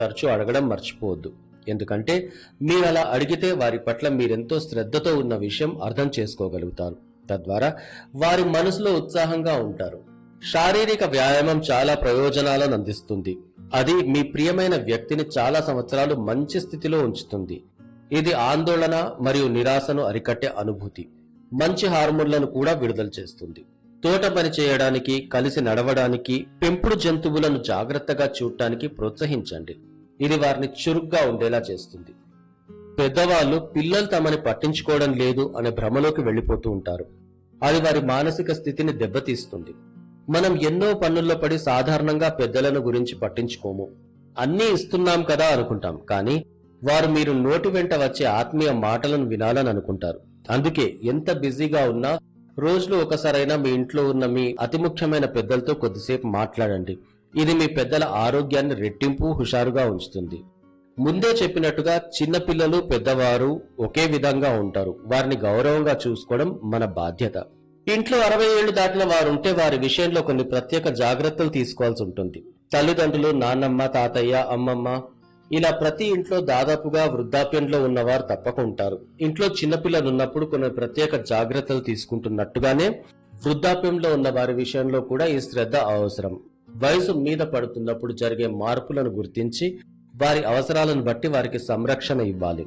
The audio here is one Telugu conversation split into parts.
తరచూ అడగడం మర్చిపోవద్దు ఎందుకంటే మీరు అలా అడిగితే వారి పట్ల మీరెంతో శ్రద్ధతో ఉన్న విషయం అర్థం చేసుకోగలుగుతారు తద్వారా వారి మనసులో ఉత్సాహంగా ఉంటారు శారీరక వ్యాయామం చాలా ప్రయోజనాలను అందిస్తుంది అది మీ ప్రియమైన వ్యక్తిని చాలా సంవత్సరాలు మంచి స్థితిలో ఉంచుతుంది ఇది ఆందోళన మరియు నిరాశను అరికట్టే అనుభూతి మంచి హార్మోన్లను కూడా విడుదల చేస్తుంది తోట పని చేయడానికి కలిసి నడవడానికి పెంపుడు జంతువులను జాగ్రత్తగా చూడటానికి ప్రోత్సహించండి ఇది వారిని చురుగ్గా ఉండేలా చేస్తుంది పెద్దవాళ్ళు పిల్లలు తమని పట్టించుకోవడం లేదు అనే భ్రమలోకి వెళ్ళిపోతూ ఉంటారు అది వారి మానసిక స్థితిని దెబ్బతీస్తుంది మనం ఎన్నో పనుల్లో పడి సాధారణంగా పెద్దలను గురించి పట్టించుకోము అన్నీ ఇస్తున్నాం కదా అనుకుంటాం కానీ వారు మీరు నోటి వెంట వచ్చే ఆత్మీయ మాటలను వినాలని అనుకుంటారు అందుకే ఎంత బిజీగా ఉన్నా రోజులో ఒకసారైనా మీ ఇంట్లో ఉన్న మీ అతి ముఖ్యమైన పెద్దలతో కొద్దిసేపు మాట్లాడండి ఇది మీ పెద్దల ఆరోగ్యాన్ని రెట్టింపు హుషారుగా ఉంచుతుంది ముందే చెప్పినట్టుగా చిన్నపిల్లలు పెద్దవారు ఒకే విధంగా ఉంటారు వారిని గౌరవంగా చూసుకోవడం మన బాధ్యత ఇంట్లో అరవై ఏళ్లు దాటిన వారు ఉంటే వారి విషయంలో కొన్ని ప్రత్యేక జాగ్రత్తలు తీసుకోవాల్సి ఉంటుంది తల్లిదండ్రులు నాన్నమ్మ తాతయ్య అమ్మమ్మ ఇలా ప్రతి ఇంట్లో దాదాపుగా వృద్ధాప్యంలో ఉన్నవారు తప్పక ఉంటారు ఇంట్లో చిన్నపిల్లలు ఉన్నప్పుడు కొన్ని ప్రత్యేక జాగ్రత్తలు తీసుకుంటున్నట్టుగానే వృద్ధాప్యంలో ఉన్న వారి విషయంలో కూడా ఈ శ్రద్ధ అవసరం వయసు మీద పడుతున్నప్పుడు జరిగే మార్పులను గుర్తించి వారి అవసరాలను బట్టి వారికి సంరక్షణ ఇవ్వాలి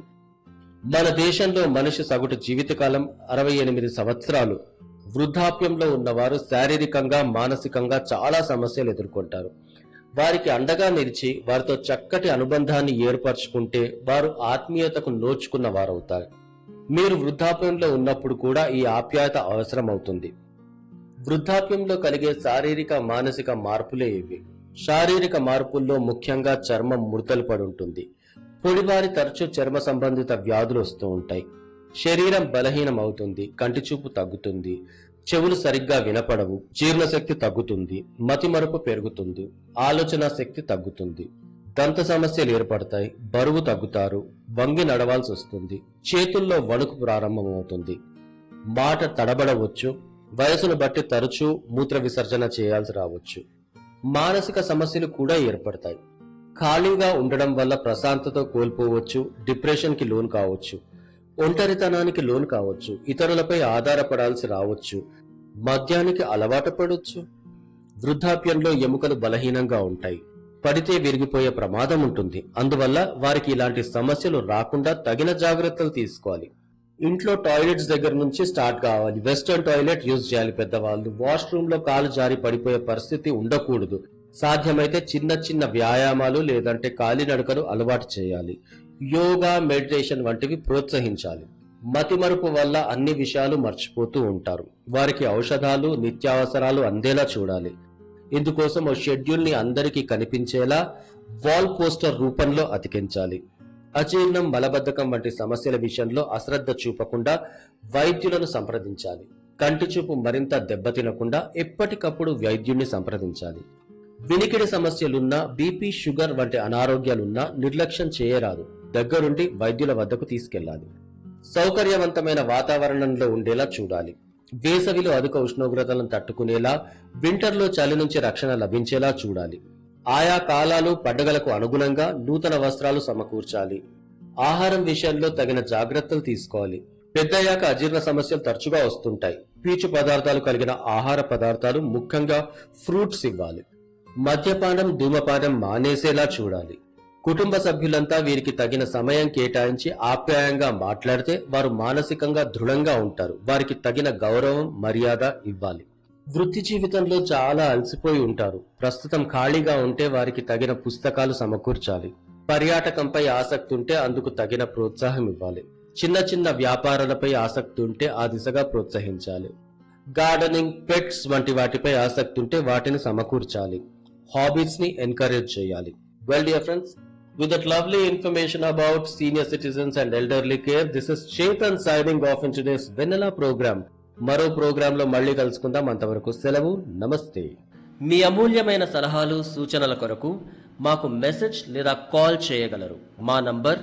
మన దేశంలో మనిషి సగటు జీవితకాలం అరవై ఎనిమిది సంవత్సరాలు వృద్ధాప్యంలో ఉన్నవారు శారీరకంగా మానసికంగా చాలా సమస్యలు ఎదుర్కొంటారు వారికి అండగా నిలిచి వారితో చక్కటి అనుబంధాన్ని ఏర్పరచుకుంటే వారు ఆత్మీయతకు నోచుకున్న వారవుతారు మీరు వృద్ధాప్యంలో ఉన్నప్పుడు కూడా ఈ ఆప్యాయత అవసరం అవుతుంది వృద్ధాప్యంలో కలిగే శారీరక మానసిక మార్పులే ఇవి శారీరక మార్పుల్లో ముఖ్యంగా చర్మం ముడతలు పడి ఉంటుంది పొడిబారి తరచూ చర్మ సంబంధిత వ్యాధులు వస్తూ ఉంటాయి శరీరం బలహీనం అవుతుంది కంటి చూపు తగ్గుతుంది చెవులు సరిగ్గా వినపడవు జీర్ణశక్తి తగ్గుతుంది మతిమరుపు పెరుగుతుంది ఆలోచన శక్తి తగ్గుతుంది దంత సమస్యలు ఏర్పడతాయి బరువు తగ్గుతారు వంగి నడవాల్సి వస్తుంది చేతుల్లో వణుకు ప్రారంభమవుతుంది మాట తడబడవచ్చు వయసును బట్టి తరచూ మూత్ర విసర్జన చేయాల్సి రావచ్చు మానసిక సమస్యలు కూడా ఏర్పడతాయి ఖాళీగా ఉండడం వల్ల ప్రశాంతత కోల్పోవచ్చు డిప్రెషన్ కి లోన్ కావచ్చు ఒంటరితనానికి లోన్ కావచ్చు ఇతరులపై ఆధారపడాల్సి రావచ్చు మద్యానికి అలవాటు పడవచ్చు వృద్ధాప్యంలో ఎముకలు బలహీనంగా ఉంటాయి పడితే విరిగిపోయే ప్రమాదం ఉంటుంది అందువల్ల వారికి ఇలాంటి సమస్యలు రాకుండా తగిన జాగ్రత్తలు తీసుకోవాలి ఇంట్లో టాయిలెట్స్ దగ్గర నుంచి స్టార్ట్ కావాలి వెస్టర్న్ టాయిలెట్ యూజ్ చేయాలి పెద్దవాళ్ళు వాష్రూమ్ లో కాలు జారి పడిపోయే పరిస్థితి ఉండకూడదు సాధ్యమైతే చిన్న చిన్న వ్యాయామాలు లేదంటే కాలినడకలు అలవాటు చేయాలి యోగా మెడిటేషన్ వంటివి ప్రోత్సహించాలి మతిమరుపు వల్ల అన్ని విషయాలు మర్చిపోతూ ఉంటారు వారికి ఔషధాలు నిత్యావసరాలు అందేలా చూడాలి ఇందుకోసం ఓ షెడ్యూల్ ని అందరికీ కనిపించేలా వాల్ పోస్టర్ రూపంలో అతికించాలి అజీర్ణం మలబద్ధకం వంటి సమస్యల విషయంలో అశ్రద్ధ చూపకుండా వైద్యులను సంప్రదించాలి కంటి చూపు మరింత దెబ్బతినకుండా ఎప్పటికప్పుడు వైద్యుణ్ణి సంప్రదించాలి వినికిడి సమస్యలున్నా బీపీ షుగర్ వంటి అనారోగ్యాలున్నా నిర్లక్ష్యం చేయరాదు దగ్గరుండి వైద్యుల వద్దకు తీసుకెళ్లాలి సౌకర్యవంతమైన వాతావరణంలో ఉండేలా చూడాలి వేసవిలో అధిక ఉష్ణోగ్రతలను తట్టుకునేలా వింటర్లో చలి నుంచి రక్షణ లభించేలా చూడాలి ఆయా కాలాలు పండుగలకు అనుగుణంగా నూతన వస్త్రాలు సమకూర్చాలి ఆహారం విషయంలో తగిన జాగ్రత్తలు తీసుకోవాలి పెద్దయ్యాక అజీర్ణ సమస్యలు తరచుగా వస్తుంటాయి పీచు పదార్థాలు కలిగిన ఆహార పదార్థాలు ముఖ్యంగా ఫ్రూట్స్ ఇవ్వాలి మద్యపానం ధూమపానం మానేసేలా చూడాలి కుటుంబ సభ్యులంతా వీరికి తగిన సమయం కేటాయించి ఆప్యాయంగా మాట్లాడితే వారు మానసికంగా దృఢంగా ఉంటారు వారికి తగిన గౌరవం మర్యాద ఇవ్వాలి వృత్తి జీవితంలో చాలా అలసిపోయి ఉంటారు ప్రస్తుతం ఖాళీగా ఉంటే వారికి తగిన పుస్తకాలు సమకూర్చాలి పర్యాటకంపై ఆసక్తి ఉంటే అందుకు తగిన ప్రోత్సాహం ఇవ్వాలి చిన్న చిన్న వ్యాపారాలపై ఆసక్తి ఉంటే ఆ దిశగా ప్రోత్సహించాలి గార్డెనింగ్ పెట్స్ వంటి వాటిపై ఆసక్తి ఉంటే వాటిని సమకూర్చాలి హాబీస్ ని ఎంకరేజ్ చేయాలి well dear friends With that lovely information about senior citizens and elderly care, this is Chetan signing off in today's Vanilla program. మరో ప్రోగ్రామ్ లో మళ్ళీ కలుసుకుందాం అంతవరకు సెలవు నమస్తే మీ అమూల్యమైన సలహాలు సూచనల కొరకు మాకు మెసేజ్ లేదా కాల్ చేయగలరు మా నంబర్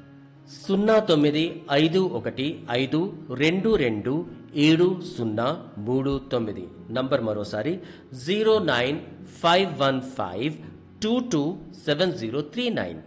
సున్నా తొమ్మిది ఐదు ఒకటి ఐదు రెండు రెండు ఏడు సున్నా మూడు తొమ్మిది నంబర్ మరోసారి zero nine five one five two two seven zero three nine